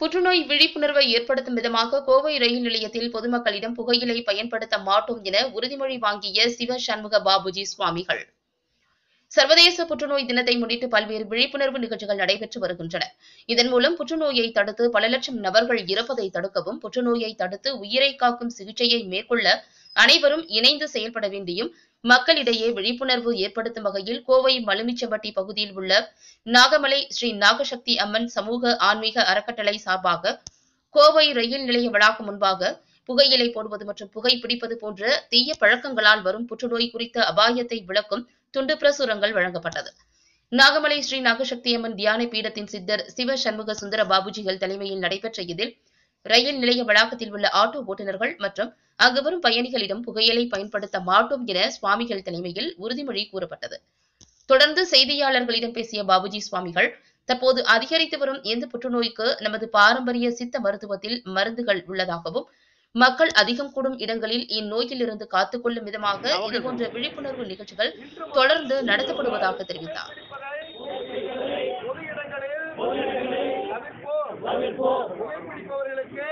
புற்றுநோய் விழிப்புணர்வை ஏற்படுத்தும் விதமாக கோவை ரயில் நிலையத்தில் பொதுமக்களிடம் புகையிலை பயன்படுத்த மாட்டோம் என உறுதிமொழி வாங்கிய சிவ சண்முக பாபுஜி சுவாமிகள் சர்வதேச புற்றுநோய் தினத்தை முன்னிட்டு பல்வேறு விழிப்புணர்வு நிகழ்ச்சிகள் நடைபெற்று வருகின்றன இதன் மூலம் புற்றுநோயை தடுத்து பல லட்சம் நபர்கள் இறப்பதை தடுக்கவும் புற்றுநோயை தடுத்து உயிரை காக்கும் சிகிச்சையை மேற்கொள்ள அனைவரும் இணைந்து செயல்பட வேண்டியும் மக்களிடையே விழிப்புணர்வு ஏற்படுத்தும் வகையில் கோவை மலுமிச்சம்பட்டி பகுதியில் உள்ள நாகமலை ஸ்ரீ நாகசக்தி அம்மன் சமூக ஆன்மீக அறக்கட்டளை சார்பாக கோவை ரயில் நிலைய வளாகம் முன்பாக புகையிலை போடுவது மற்றும் புகை பிடிப்பது போன்ற தீய பழக்கங்களால் வரும் புற்றுநோய் குறித்த அபாயத்தை விளக்கும் துண்டு பிரசுரங்கள் வழங்கப்பட்டது நாகமலை ஸ்ரீ நாகசக்தி அம்மன் தியான பீடத்தின் சித்தர் சிவ சண்முக சுந்தர பாபுஜிகள் தலைமையில் நடைபெற்ற இதில் ரயில் நிலைய வளாகத்தில் உள்ள ஆட்டோ ஓட்டுநர்கள் மற்றும் அங்கு வரும் பயணிகளிடம் புகையிலை பயன்படுத்த மாட்டோம் என சுவாமிகள் தலைமையில் உறுதிமொழி கூறப்பட்டது தொடர்ந்து செய்தியாளர்களிடம் பேசிய பாபுஜி சுவாமிகள் தற்போது அதிகரித்து வரும் எந்த புற்றுநோய்க்கு நமது பாரம்பரிய சித்த மருத்துவத்தில் மருந்துகள் உள்ளதாகவும் மக்கள் அதிகம் கூடும் இடங்களில் இந்நோயிலிருந்து காத்துக்கொள்ளும் விதமாக இதுபோன்ற விழிப்புணர்வு நிகழ்ச்சிகள் தொடர்ந்து நடத்தப்படுவதாக தெரிவித்தார் பொது இடங்களில் தவிர்ப்போம் புகைப்பிடிப்பவர்களுக்கு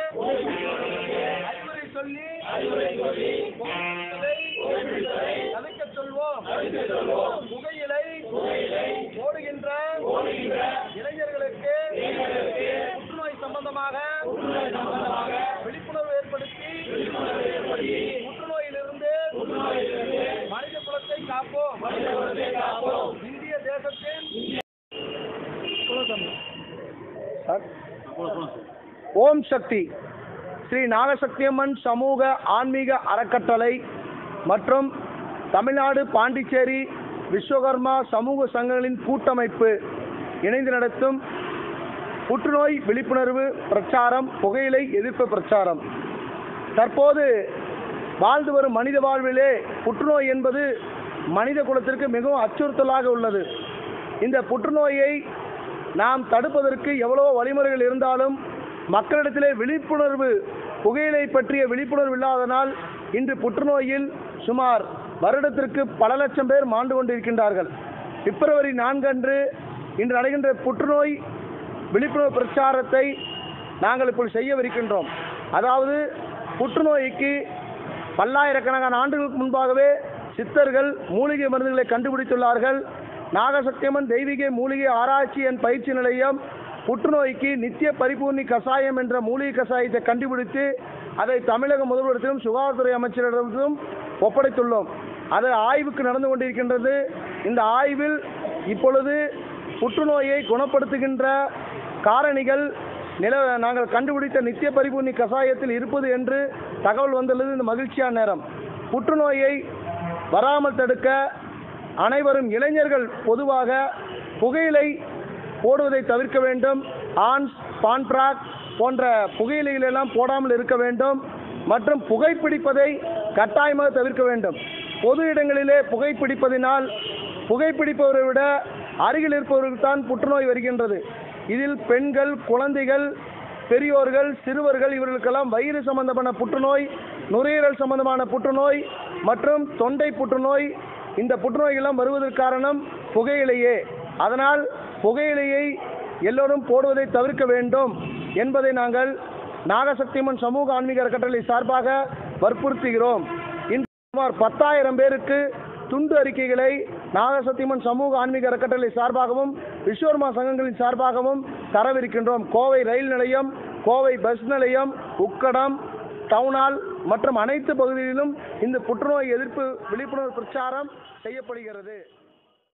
அறிவுரை சொல்லி புகைப்பிடிப்பதை தவிர்க்கச் சொல்வோம் புகையிலை போடுகின்ற இளைஞர்களுக்கு புற்றுநோய் சம்பந்தமாக விழிப்புணர்வு ஏற்படுத்தி புற்றுநோயிலிருந்து மனித குலத்தை காப்போம் இந்திய தேசத்தின் ஓம் சக்தி ஸ்ரீ நாகசக்தியம்மன் சமூக ஆன்மீக அறக்கட்டளை மற்றும் தமிழ்நாடு பாண்டிச்சேரி விஸ்வகர்மா சமூக சங்கங்களின் கூட்டமைப்பு இணைந்து நடத்தும் புற்றுநோய் விழிப்புணர்வு பிரச்சாரம் புகையிலை எதிர்ப்பு பிரச்சாரம் தற்போது வாழ்ந்து வரும் மனித வாழ்விலே புற்றுநோய் என்பது மனித குலத்திற்கு மிகவும் அச்சுறுத்தலாக உள்ளது இந்த புற்றுநோயை நாம் தடுப்பதற்கு எவ்வளவோ வழிமுறைகள் இருந்தாலும் மக்களிடத்திலே விழிப்புணர்வு புகையிலை பற்றிய விழிப்புணர்வு இல்லாதனால் இன்று புற்றுநோயில் சுமார் வருடத்திற்கு பல லட்சம் பேர் மாண்டு கொண்டிருக்கின்றார்கள் பிப்ரவரி நான்கு அன்று இன்று நடக்கின்ற புற்றுநோய் விழிப்புணர்வு பிரச்சாரத்தை நாங்கள் இப்பொழுது செய்யவிருக்கின்றோம் அதாவது புற்றுநோய்க்கு பல்லாயிரக்கணக்கான ஆண்டுகளுக்கு முன்பாகவே சித்தர்கள் மூலிகை மருந்துகளை கண்டுபிடித்துள்ளார்கள் நாகசக்தியம்மன் தெய்வீக மூலிகை ஆராய்ச்சி என் பயிற்சி நிலையம் புற்றுநோய்க்கு நித்திய பரிபூர்ணி கசாயம் என்ற மூலிகை கசாயத்தை கண்டுபிடித்து அதை தமிழக முதல்வரிடத்திலும் சுகாதாரத்துறை அமைச்சரிடத்திலும் ஒப்படைத்துள்ளோம் அது ஆய்வுக்கு நடந்து கொண்டிருக்கின்றது இந்த ஆய்வில் இப்பொழுது புற்றுநோயை குணப்படுத்துகின்ற காரணிகள் நில நாங்கள் கண்டுபிடித்த நித்திய பரிபூர்ணி கசாயத்தில் இருப்பது என்று தகவல் வந்துள்ளது இந்த மகிழ்ச்சியான நேரம் புற்றுநோயை வராமல் தடுக்க அனைவரும் இளைஞர்கள் பொதுவாக புகையிலை போடுவதை தவிர்க்க வேண்டும் ஆன்ஸ் பான்ட்ராக் போன்ற புகையிலைகள் எல்லாம் போடாமல் இருக்க வேண்டும் மற்றும் புகைப்பிடிப்பதை கட்டாயமாக தவிர்க்க வேண்டும் பொது இடங்களிலே புகைப்பிடிப்பதினால் புகைப்பிடிப்பவரை விட அருகில் இருப்பவர்களுக்கு தான் புற்றுநோய் வருகின்றது இதில் பெண்கள் குழந்தைகள் பெரியோர்கள் சிறுவர்கள் இவர்களுக்கெல்லாம் வயிறு சம்பந்தமான புற்றுநோய் நுரையீரல் சம்பந்தமான புற்றுநோய் மற்றும் தொண்டை புற்றுநோய் இந்த புற்றுநோய்கள்லாம் வருவதற்கு காரணம் புகையிலையே அதனால் புகையிலையை எல்லோரும் போடுவதை தவிர்க்க வேண்டும் என்பதை நாங்கள் நாகசக்திமன் சமூக ஆன்மீக அறக்கட்டளை சார்பாக வற்புறுத்துகிறோம் இன்று சுமார் பத்தாயிரம் பேருக்கு துண்டு அறிக்கைகளை நாகசத்தியம்மன் சமூக ஆன்மீக அறக்கட்டளை சார்பாகவும் விஸ்வர்மா சங்கங்களின் சார்பாகவும் தரவிருக்கின்றோம் கோவை ரயில் நிலையம் கோவை பஸ் நிலையம் உக்கடம் டவுனால் மற்றும் அனைத்து பகுதிகளிலும் இந்த புற்றுநோய் எதிர்ப்பு விழிப்புணர்வு பிரச்சாரம் செய்யப்படுகிறது